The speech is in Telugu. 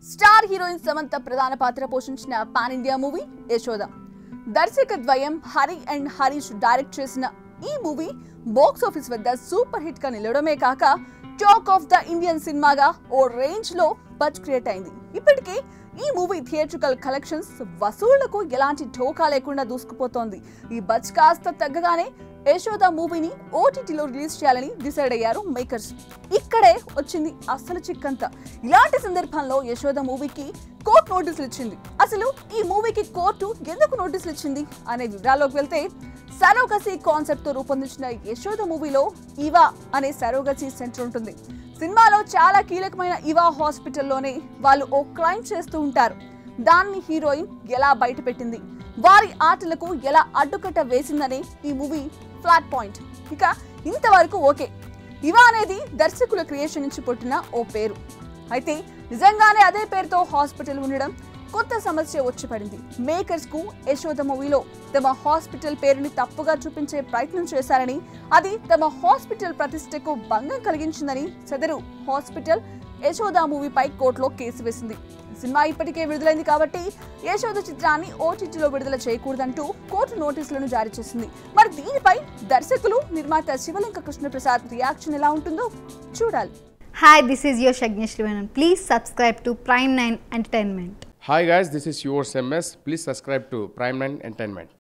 స్టార్ హీరోయిన్ సమంత ప్రధాన పాత్ర పోషించిన పాన్ ఇండియా మూవీ యశోద దర్శక ద్వయం హరి అండ్ హరీష్ డైరెక్ట్ చేసిన ఈ మూవీ బాక్స్ ఆఫీస్ వద్ద సూపర్ హిట్ గా నిలవడమే కాక టాక్ ఆఫ్ ద ఇండియన్ సినిమాగా ఓ రేంజ్ లో బజ్ క్రియేట్ అయింది ఇప్పటికే ఈ మూవీ థియేట్రికల్ కలెక్షన్స్ వసూళ్లకు ఎలాంటి ఢోకా లేకుండా దూసుకుపోతోంది ఈ బజ్ కాస్త తగ్గగానే యశోద మూవీని ఓటీటీలో రిలీజ్ చేయాలని డిసైడ్ అయ్యారు మేకర్స్ ఇక్కడే వచ్చింది అసలు చిక్కంత ఇలాంటి సందర్భంలో యశోద మూవీకి కోర్టు నోటీసులు ఇచ్చింది అసలు ఈ మూవీకి కోర్టు ఎందుకు నోటీసులు ఇచ్చింది అనే వివరాల్లోకి వెళ్తే సరోగసీ కాన్సెప్ట్ తో రూపొందించిన యశోద మూవీలో ఇవా అనే సరోగసీ సెంటర్ ఉంటుంది సినిమాలో చాలా కీలకమైన ఇవా హాస్పిటల్లోనే వాళ్ళు ఓ క్రైమ్ చేస్తూ ఉంటారు దాన్ని హీరోయిన్ ఎలా బయటపెట్టింది వారి ఆటలకు ఎలా అడ్డుకట్ట వేసిందనే ఈ మూవీ ఫ్లాట్ పాయింట్ ఇక ఇంతవరకు ఓకే ఇవా అనేది దర్శకుల క్రియేషన్ నుంచి పుట్టిన ఓ పేరు అయితే నిజంగానే అదే పేరుతో హాస్పిటల్ ఉండడం కొత్త సమస్య వచ్చి పడింది మేకర్స్ కు యశోద మూవీలో తమ హాస్పిటల్ పేరుని తప్పుగా చూపించే ప్రయత్నం చేశారని అది తమ హాస్పిటల్ ప్రతిష్టకు భంగం కలిగించిందని సదరు హాస్పిటల్ యశోద మూవీపై కోర్టులో కేసు వేసింది సినిమా ఇప్పటికే విడుదలైంది కాబట్టి యశోద చిత్రాన్ని ఓటీటీలో విడుదల చేయకూడదంటూ కోర్టు నోటీసులను జారీ చేసింది మరి దీనిపై దర్శకులు నిర్మాత శివలంక కృష్ణప్రసాద్ రియాక్షన్ ఎలా ఉంటుందో చూడాలి Hi, this is your Shagnesh Srivanan. Please subscribe to Prime 9 Entertainment. Hi guys, this is yours MS. Please subscribe to Prime 9 Entertainment.